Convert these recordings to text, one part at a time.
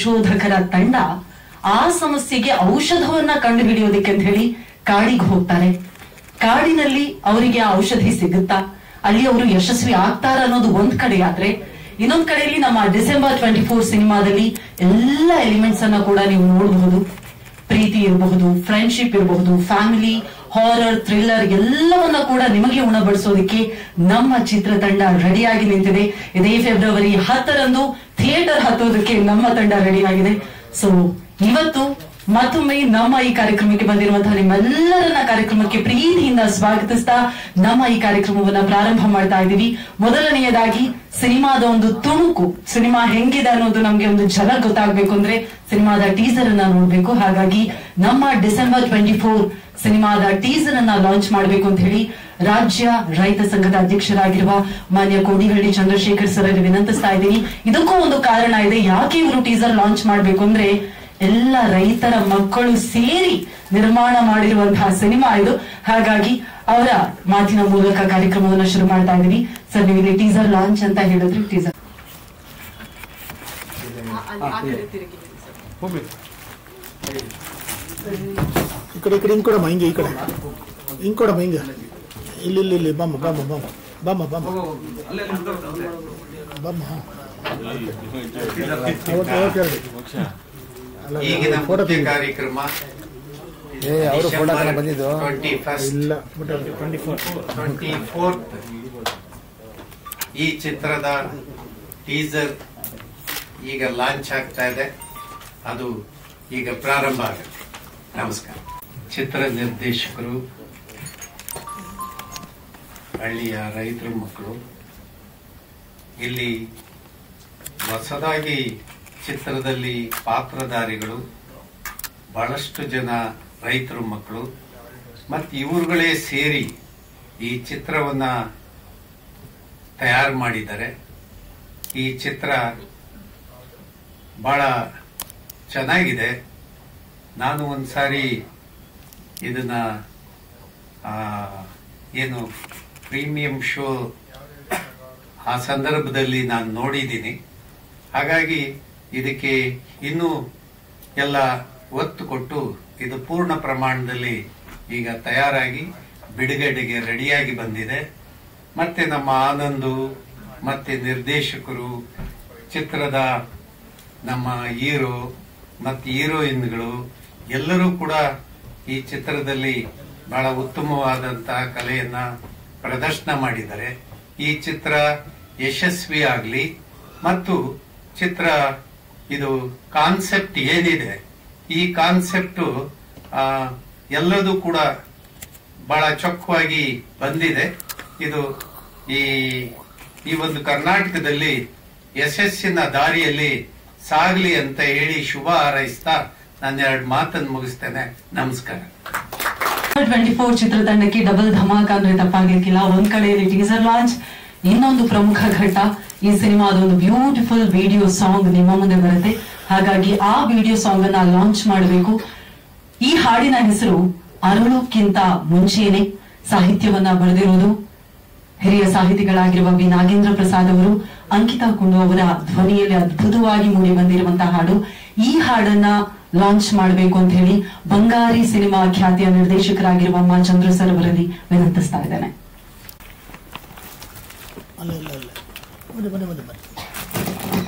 ಸಂಶೋಧಕರ ತಂಡ ಆ ಸಮಸ್ಯೆಗೆ ಔಷಧವನ್ನ ಕಂಡುಹಿಡಿಯೋದಕ್ಕೆ ಅಂತ ಹೇಳಿ ಕಾಡಿಗೆ ಹೋಗ್ತಾರೆ ಕಾಡಿನಲ್ಲಿ ಅವರಿಗೆ ಆ ಔಷಧಿ ಸಿಗುತ್ತಾ ಅಲ್ಲಿ ಅವರು ಯಶಸ್ವಿ ಆಗ್ತಾರ ಅನ್ನೋದು ಒಂದ್ ಕಡೆ ಆದ್ರೆ ಇನ್ನೊಂದ್ ಕಡೆಯಲ್ಲಿ ನಮ್ಮ ಡಿಸೆಂಬರ್ ಟ್ವೆಂಟಿ ಫೋರ್ ಸಿನಿಮಾದಲ್ಲಿ ಎಲ್ಲ ಎಲಿಮೆಂಟ್ಸ್ ಅನ್ನ ಕೂಡ ನೀವು ನೋಡಬಹುದು ಪ್ರೀತಿ ಇರಬಹುದು ಫ್ರೆಂಡ್ಶಿಪ್ ಇರಬಹುದು ಫ್ಯಾಮಿಲಿ ಹಾರರ್ ಥ್ರಿಲ್ಲರ್ ಎಲ್ಲವನ್ನ ಕೂಡ ನಿಮಗೆ ಉಣಬಡಿಸೋದಕ್ಕೆ ನಮ್ಮ ಚಿತ್ರತಂಡ ರೆಡಿಯಾಗಿ ನಿಂತಿದೆ ಇದೇ ಫೆಬ್ರವರಿ ಹತ್ತರಂದು ಥಿಯೇಟರ್ ಹತ್ತೋದಕ್ಕೆ ನಮ್ಮ ತಂಡ ರೆಡಿಯಾಗಿದೆ ಸೊ ಇವತ್ತು ಮತ್ತೊಮ್ಮೆ ನಮ್ಮ ಈ ಕಾರ್ಯಕ್ರಮಕ್ಕೆ ಬಂದಿರುವಂತಹ ನಿಮ್ಮೆಲ್ಲರನ್ನ ಕಾರ್ಯಕ್ರಮಕ್ಕೆ ಪ್ರೀತಿಯಿಂದ ಸ್ವಾಗತಿಸ್ತಾ ನಮ್ಮ ಈ ಕಾರ್ಯಕ್ರಮವನ್ನ ಪ್ರಾರಂಭ ಮಾಡ್ತಾ ಇದ್ದೀವಿ ಮೊದಲನೆಯದಾಗಿ ಸಿನಿಮಾದ ಒಂದು ತುಣುಕು ಸಿನಿಮಾ ಹೆಂಗಿದೆ ಅನ್ನೋದು ನಮ್ಗೆ ಒಂದು ಝಲಕ್ ಗೊತ್ತಾಗ್ಬೇಕು ಅಂದ್ರೆ ಸಿನಿಮಾದ ಟೀಸರ್ ಅನ್ನ ನೋಡ್ಬೇಕು ಹಾಗಾಗಿ ನಮ್ಮ ಡಿಸೆಂಬರ್ ಟ್ವೆಂಟಿ ಫೋರ್ ಸಿನಿಮಾದ ಟೀಸರ್ ಅನ್ನ ಲಾಂಚ್ ಮಾಡಬೇಕು ಅಂತ ಹೇಳಿ ರಾಜ್ಯ ರೈತ ಸಂಘದ ಅಧ್ಯಕ್ಷರಾಗಿರುವ ಮಾನ್ಯ ಕೋಡಿಹಳ್ಳಿ ಚಂದ್ರಶೇಖರ್ ಸರ್ ಅಲ್ಲಿ ವಿನಂತಿಸ್ತಾ ಇದ್ದೀನಿ ಇದಕ್ಕೂ ಒಂದು ಕಾರಣ ಇದೆ ಯಾಕೆ ಇವರು ಟೀಸರ್ ಲಾಂಚ್ ಮಾಡಬೇಕು ಅಂದ್ರೆ ಎಲ್ಲ ರೈತರ ಮಕ್ಕಳು ಸೇರಿ ನಿರ್ಮಾಣ ಮಾಡಿರುವಂತಹ ಸಿನಿಮಾ ಇದು ಹಾಗಾಗಿ ಅವರ ಮಾತಿನ ಮೂಲಕ ಕಾರ್ಯಕ್ರಮವನ್ನು ಶುರು ಮಾಡ್ತಾ ಇದೀವಿ ಸರ್ ನೀವು ಇಲ್ಲಿ ಟೀಸರ್ ಲಾಂಚ್ ಅಂತ ಹೇಳಿದ್ರಿ ಟೀಸರ್ ಈ ಕಡೆ ಈ ಕಡೆ ಹಿಂಗ್ ಕೊಡಮ್ಮ ಹಿಂಗೆ ಈ ಕಡೆ ಹಿಂಗ್ ಕೊಡಮ್ಮ ಹಿಂಗೆ ಇಲ್ಲಿ ಇಲ್ಲಿ ಇಲ್ಲಿ ಬಮ್ಮ ಬಮ್ಮ ಬಮ್ಮ ಬಮ್ಮ ಬಮ್ಮ ಬಮ್ಮ ಹಾಂ ಓಕೆ ಓಕೆ ಹೇಳಿ ಅಲ್ಲ, ಈಗಿನ ಫೋಟೋ ಮುಖ್ಯ ತೆಗಿ. ಕಾರ್ಯಕ್ರಮ ಏ ಅವರು ಫೋಟೋ ಹಾಕೋಣ ಬಂದಿದ್ದು ಟ್ವೆಂಟಿ ಫಸ್ಟ್ ಇಲ್ಲ ಟ್ವೆಂಟಿ ಫೋರ್ ಟ್ವೆಂಟಿ ಫೋರ್ತ್ ಈ ಚಿತ್ರದ ಟೀಸರ್ ಈಗ ಲಾಂಚ್ ಆಗ್ತಾ ಇದೆ ಅದು ಈಗ ಪ್ರಾರಂಭ ಆಗುತ್ತೆ ನಮಸ್ಕಾರ ಚಿತ್ರ ನಿರ್ದೇಶಕರು ಹಳ್ಳಿಯ ರೈತರ ಮಕ್ಕಳು ಇಲ್ಲಿ ಹೊಸದಾಗಿ ಚಿತ್ರದಲ್ಲಿ ಪಾತ್ರಧಾರಿಗಳು ಬಹಳಷ್ಟು ಜನ ರೈತರ ಮಕ್ಕಳು ಮತ್ತು ಇವರುಗಳೇ ಸೇರಿ ಈ ಚಿತ್ರವನ್ನ ತಯಾರು ಮಾಡಿದ್ದಾರೆ ಈ ಚಿತ್ರ ಬಹಳ ಚೆನ್ನಾಗಿದೆ ನಾನು ಒಂದ್ಸಾರಿ ಇದನ್ನ ಆ, ಏನು ಪ್ರೀಮಿಯಂ ಶೋ ಆ ಸಂದರ್ಭದಲ್ಲಿ ನಾನು ನೋಡಿದ್ದೀನಿ ಹಾಗಾಗಿ ಇದಕ್ಕೆ ಇನ್ನೂ ಎಲ್ಲ ಒತ್ತು ಕೊಟ್ಟು ಇದು ಪೂರ್ಣ ಪ್ರಮಾಣದಲ್ಲಿ ಈಗ ತಯಾರಾಗಿ ಬಿಡುಗಡೆಗೆ ರೆಡಿಯಾಗಿ ಬಂದಿದೆ ಮತ್ತೆ ನಮ್ಮ ಆನಂದು ಮತ್ತೆ ನಿರ್ದೇಶಕರು ಚಿತ್ರದ ನಮ್ಮ ಹೀರೋ ಮತ್ತು ಹೀರೋಯಿನ್ಗಳು ಎಲ್ಲರೂ ಕೂಡ ಈ ಚಿತ್ರದಲ್ಲಿ ಬಹಳ ಉತ್ತಮವಾದಂತಹ ಕಲೆಯನ್ನ ಪ್ರದರ್ಶನ ಮಾಡಿದ್ದಾರೆ ಈ ಚಿತ್ರ ಯಶಸ್ವಿ ಆಗಲಿ ಮತ್ತು ಚಿತ್ರ ಇದು ಕಾನ್ಸೆಪ್ಟ್ ಏನಿದೆ ಈ ಕಾನ್ಸೆಪ್ಟ್ ಎಲ್ಲದೂ ಕೂಡ ಬಹಳ ಚೊಕ್ಕವಾಗಿ ಬಂದಿದೆ ಇದು ಈ ಈ ಒಂದು ಕರ್ನಾಟಕದಲ್ಲಿ ಯಶಸ್ಸಿನ ದಾರಿಯಲ್ಲಿ ಸಾಗಲಿ ಅಂತ ಹೇಳಿ ಶುಭ ಹಾರೈಸ್ತಾ ನಾನು ಎರಡು ಮಾತನ್ನು ಮುಗಿಸ್ತೇನೆ ನಮಸ್ಕಾರ ಟ್ವೆಂಟಿ ಫೋರ್ ಚಿತ್ರತಂಡಕ್ಕೆ ಡಬಲ್ ಧಮಾಕ ಅಂದ್ರೆ ತಪ್ಪಾಗ್ಲಿಕ್ಕಿಲ್ಲ ಒಂದ್ ಕಡೆಯಲ್ಲಿ ಟೀಸರ್ ಲಾಂಚ್ ಇನ್ನೊಂದು ಪ್ರಮುಖ ಘಟ್ಟ ಈ ಸಿನಿಮಾದ ಒಂದು ಬ್ಯೂಟಿಫುಲ್ ವಿಡಿಯೋ ಸಾಂಗ್ ನಿಮ್ಮ ಮುಂದೆ ಬರುತ್ತೆ ಹಾಗಾಗಿ ಆ ವಿಡಿಯೋ ಸಾಂಗ್ ಅನ್ನ ಲಾಂಚ್ ಮಾಡಬೇಕು ಈ ಹಾಡಿನ ಹೆಸರು ಅರಳುಕ್ಕಿಂತ ಮುಂಚೆನೆ ಸಾಹಿತ್ಯವನ್ನ ಬರೆದಿರೋದು ಹಿರಿಯ ಸಾಹಿತಿಗಳಾಗಿರುವ ವಿ ನಾಗೇಂದ್ರ ಪ್ರಸಾದ್ ಅವರು ಅಂಕಿತಾ ಕುಂಡು ಅವರ ಧ್ವನಿಯಲ್ಲಿ ಅದ್ಭುತವಾಗಿ ಮೂಡಿ ಬಂದಿರುವಂತಹ ಹಾಡು ಈ ಹಾಡನ್ನ ಲಾಂಚ್ ಮಾಡಬೇಕು ಅಂತ ಹೇಳಿ ಬಂಗಾರಿ ಸಿನಿಮಾ ಖ್ಯಾತಿಯ ನಿರ್ದೇಶಕರಾಗಿರುವ ಅಮ್ಮ ಚಂದ್ರ ಸರ್ ಅವರಲ್ಲಿ ವಿನಂತಿಸ್ತಾ ಇದ್ದೇನೆ ಅಲ್ಲ ಇಲ್ಲ ಇಲ್ಲ ಬನ್ನಿ ಬನ್ನಿ ಬನ್ನಿ ಬನ್ನಿ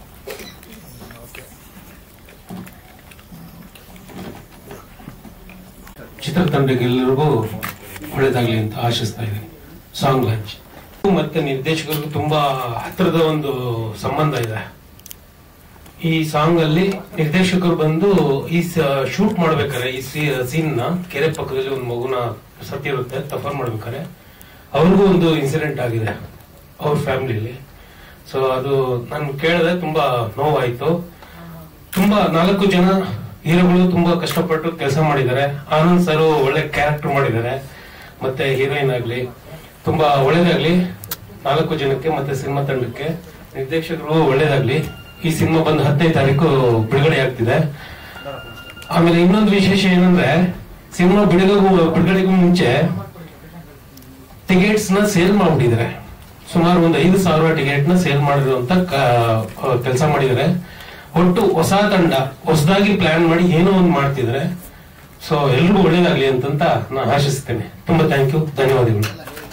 ಚಿತ್ರತಂಡಗೆಲ್ಲರಿಗೂ ಒಳ್ಳೇದಾಗ್ಲಿ ಅಂತ ಆಶಿಸ್ತಾ ಇದ್ದೀನಿ ಸಾಂಗ್ ಲಾಂಚ್ ಮತ್ತೆ ನಿರ್ದೇಶಕರಿಗೂ ತುಂಬಾ ಹತ್ತಿರದ ಒಂದು ಸಂಬಂಧ ಇದೆ ಈ ಸಾಂಗ್ ಅಲ್ಲಿ ನಿರ್ದೇಶಕರು ಬಂದು ಈ ಶೂಟ್ ಮಾಡ್ಬೇಕಾರೆ ಈ ಸೀನ್ ನ ಕೆರೆ ಪಕ್ಕದಲ್ಲಿ ಒಂದು ಮಗುನ ಸತ್ತಿರುತ್ತೆ ತಫರ್ ಮಾಡ್ಬೇಕಾರೆ ಅವ್ರಿಗೂ ಒಂದು ಇನ್ಸಿಡೆಂಟ್ ಆಗಿದೆ ಅವ್ರ ಫ್ಯಾಮಿಲಿಲಿ ಸೊ ಅದು ನಾನು ಕೇಳಿದ್ರೆ ತುಂಬಾ ನೋವಾಯ್ತು ತುಂಬಾ ನಾಲ್ಕು ಜನ ಹೀರೋಗಳು ತುಂಬಾ ಕಷ್ಟಪಟ್ಟು ಕೆಲಸ ಮಾಡಿದ್ದಾರೆ ಆನಂದ್ ಸರ್ ಒಳ್ಳೆ ಕ್ಯಾರೆಕ್ಟರ್ ಮಾಡಿದ್ದಾರೆ ಮತ್ತೆ ಹೀರೋಯಿನ್ ಆಗ್ಲಿ ತುಂಬಾ ಒಳ್ಳೇದಾಗ್ಲಿ ನಾಲ್ಕು ಜನಕ್ಕೆ ಮತ್ತೆ ಸಿನಿಮಾ ತಂಡಕ್ಕೆ ನಿರ್ದೇಶಕರು ಒಳ್ಳೇದಾಗ್ಲಿ ಈ ಸಿನಿಮಾ ಬಂದು ಹದಿನೈದು ತಾರೀಕು ಬಿಡುಗಡೆ ಆಗ್ತಿದೆ ಆಮೇಲೆ ಇನ್ನೊಂದು ವಿಶೇಷ ಏನಂದ್ರೆ ಸಿನಿಮಾ ಬಿಡುಗಡೆಗೂ ಬಿಡುಗಡೆಗೂ ಮುಂಚೆ ಟಿಕೆಟ್ಸ್ ನ ಸೇಲ್ ಮಾಡ್ಬಿಟ್ಟಿದ್ದಾರೆ ಸುಮಾರು ಒಂದು ಐದು ಸಾವಿರ ಟಿಕೆಟ್ ನ ಸೇಲ್ ಮಾಡಿರುವಂತ ಕೆಲಸ ಮಾಡಿದ್ದಾರೆ ಒಟ್ಟು ಹೊಸ ತಂಡ ಹೊಸದಾಗಿ ಪ್ಲಾನ್ ಮಾಡಿ ಏನೋ ಒಂದು ಮಾಡ್ತಿದ್ರೆ ಸೊ ಎಲ್ರಿಗೂ ಒಳ್ಳೇದಾಗ್ಲಿ ಅಂತಂತ ನಾನು ಆಶಿಸ್ತೇನೆ ತುಂಬಾ ಥ್ಯಾಂಕ್ ಯು ಧನ್ಯವಾದಗಳು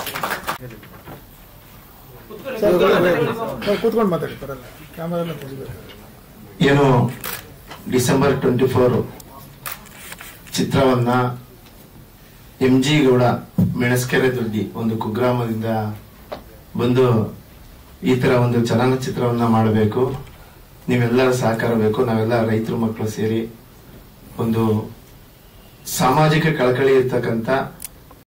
ಸರ್ ಕೂತ್ಕೊಂಡು ಮಾತಾಡಿ ಬರಲ್ಲ ಕ್ಯಾಮರಾ ಎಲ್ಲ ತೆಗಿಬೇಕು ಏನು ಡಿಸೆಂಬರ್ ಟ್ವೆಂಟಿ ಫೋರ್ ಚಿತ್ರವನ್ನ ಎಂ ಜಿ ಗೌಡ ಮೆಣಸ್ಕೆರೆ ದೊಡ್ಡಿ ಒಂದು ಕುಗ್ರಾಮದಿಂದ ಬಂದು ಈ ತರ ಒಂದು ಚಲನಚಿತ್ರವನ್ನ ಮಾಡಬೇಕು ನೀವೆಲ್ಲರ ಸಹಕಾರ ಬೇಕು ನಾವೆಲ್ಲ ರೈತರು ಮಕ್ಕಳು ಸೇರಿ ಒಂದು ಸಾಮಾಜಿಕ ಕಳಕಳಿ ಇರ್ತಕ್ಕಂಥ